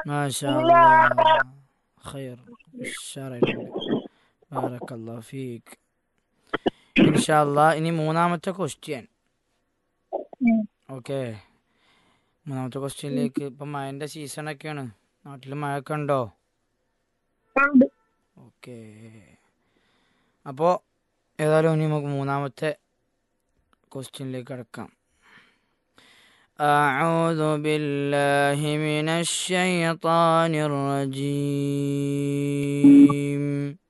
മാഷാ അല്ലാ. ഖൈർ ഉഷാറായിട്ടുണ്ട് ബാറക്കല്ലാഹു ഫീക്ക് ഇൻഷാ അല്ലാ ഇനി മൂന്നാമത്തെ ക്വസ്റ്റ്യൻ ഉം. ഓക്കെ മൂന്നാമത്തെ ക്വസ്റ്റ്യനിലേക്ക് ഇപ്പം മഴൻ്റെ സീസണൊക്കെയാണ് നാട്ടിൽ മഴയൊക്കെ ഉണ്ടോ ഉണ്ട് ഓക്കെ അപ്പോൾ ഏതായാലും ഇനി നമുക്ക് മൂന്നാമത്തെ ക്വസ്റ്റ്യനിലേക്ക് കിടക്കാം أعوذ بالله من الشيطان الرجيم